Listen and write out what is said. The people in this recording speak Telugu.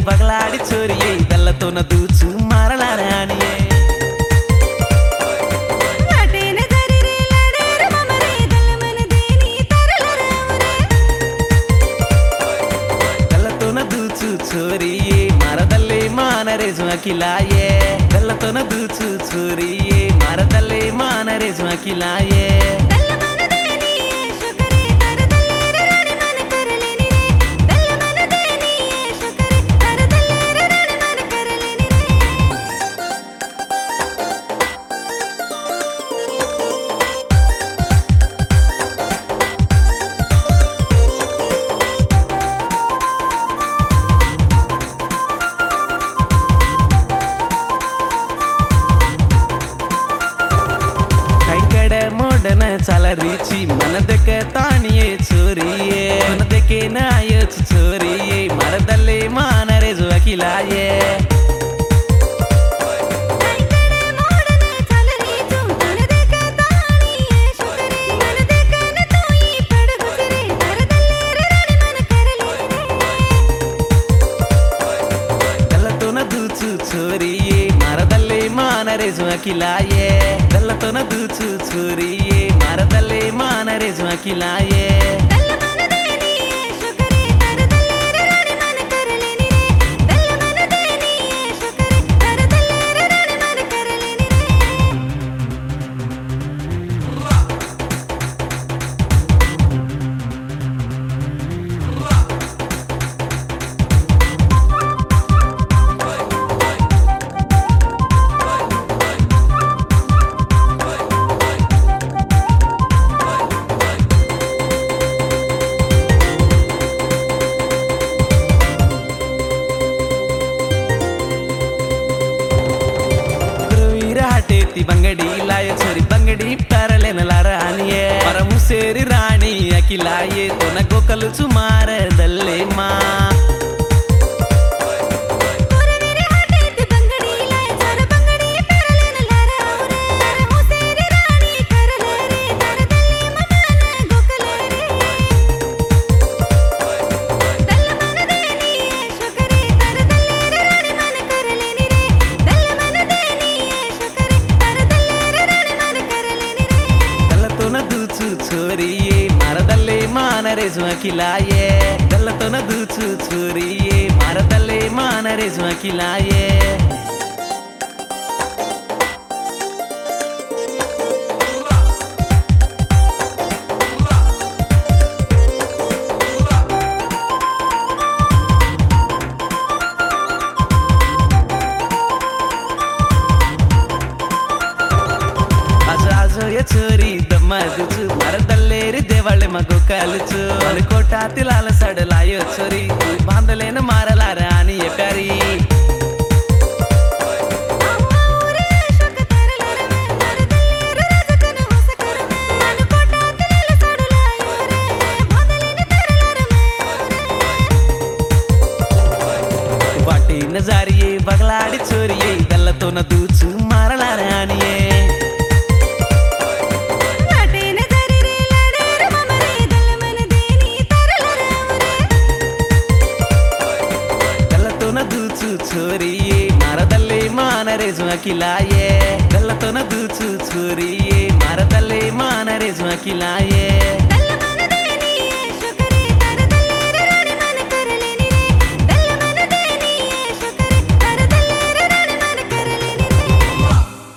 ಬಗಲಾಡಿ ಚೋರಿಯೇ ಬೆಲ್ಲತೋನ ದೂಚು ಮಾರಲ ರಾಣಿಯೇ వాటేన దరిరే లడేర మమరే దలమన దేని తరలరవరే ಬೆಲ್ಲತೋನ ದೂಚು ಚೋರಿಯೇ ಮರದಲ್ಲೇ ಮಾನರೆ ಜ್ವಾಕಿಲಾಯೇ ಬೆಲ್ಲತೋನ ದೂಚು ಚೋರಿಯೇ ಮರದಲ್ಲೇ ಮಾನರೆ ಜ್ವಾಕಿಲಾಯೇ దలమన దేని శుకరే తరదల్లెర రాణి మన కరలేని రే దలమన దేని శుకరే తరదల్లెర రాణి మన కరలేని రే ಕೈಕಡ ಮೋಡನ ಚಲರಿಚಿ ಮನದಕ್ಕೆ ತಾಣಿಯೇ ಚೋರಿಯೇ ಮನದಕ್ಕೆ ನಾಯೋಚು ಚೋರಿಯೇ ಮರದಲ್ಲೇ ಮಾನರೆ ಜ್ವಾಕಿಲಾಯೇ కైకడే మోడన చలరీచు తనదెక తానియే శుకరే మనదెకన తోయి పడగుసిరే తరదల్లెర రాణి మన కరలేని రే ಬೆಲ್ಲತೋನ ದೂಚು ಚೋರಿಯೇ ಮರದಲ್ಲೇ ಮಾನರೆ ಜ್ವಾಕಿಲಾಯೇ ಬೆಲ್ಲತೋನ ದೂಚು ಚೋರಿಯೇ ಮರದಲ್ಲೇ ಮಾನರೆ ಜ್ವಾಕಿಲಾಯೇ దల్లమన దేని శుకరే తరదల్లెర రాణి మన కరలేని రే దల్లమన దేని శుకరే తరదల్లెర రాణి మన కరలేని రే ವೀರ ಹಟೇತಿ ಬಂಗಡಿ ಲಾಯ ಚೋರಿ ಬಂಗಡಿ ಪರಲೆನ ರಾಣಿಯೇ ಪರಮು ಸೇರಿ ರಾಣಿ ಅಕಿಲಾಯೇ ತೊನ ಗೋಕಲು ಸುಮಾರದಲ್ಲೇ ಮಾ పురవిరి హటేతి బంగడి లాయ చర బంగడి పెరలేన లరవరే హుసేరి రాణి కరలేరే తరదల్లి మమన గోకలేరే దల్లమన దేని శుకరే తరదల్లెర రాణి మన కరలేని రే దల్లమన దేని శుకరే తరదల్లెర రాణి మన కరలేని రే ಬೆಲ್ಲತೋನ ದೂಚು ಚೋರಿಯೇ ಮರದಲ್ಲೇ ಮಾನರೆ ಜ್ವಾಕಿಲಾಯೇ ಬೆಲ್ಲತೋನ ದೂಚು ಚೋರಿಯೇ ಮರದಲ್ಲೇ ಮಾನರೆ ಜ್ವಾಕಿಲಾಯೇ ಅಜೋ ಅಜೋ ಯ ಚೋರಿ ದಮ್ಮ ದುಚು ಮರದಲ್ಲೇರಿ ದೇವಳೆ ಮಗು ಕಲುಚು ಕೋಟ ತಿಲಾಲ ಸಡಲಾಯೋ ಚೋರಿ ಬಾಂಧಲೇನ ಮಾರಲಾರ ಆನಿಯ ಕರಿ అమ్మౌరే శుక తరలరమే తరదల్లెర రజకన హుసకరమే అనుకోట తిలల సడులాయోరే మొదలిన తరలరమే ಬಾಟಿನ ಜಾರಿಯೇ ಬಗಲಾಡಿ ಚೋರಿಯೇ ಬೆಲ್ಲತೋನ ದೂಚು ಮಾರಲಾರ ಆನಿಯೇ వాటేన దరిరే లడేర మమరే దలమన దేని తరలరవరే ಬೆಲ್ಲತೋನ ದೂಚು ಚೋರಿಯೇ ಮರದಲ್ಲೇ ಮಾನರೆ ಜ್ವಾಕಿಲಾಯೇ ಬೆಲ್ಲತೋನ ದೂಚು ಚೋರಿಯೇ ಮರದಲ್ಲೇ ಮಾನರೆ ಜ್ವಾಕಿಲಾಯೇ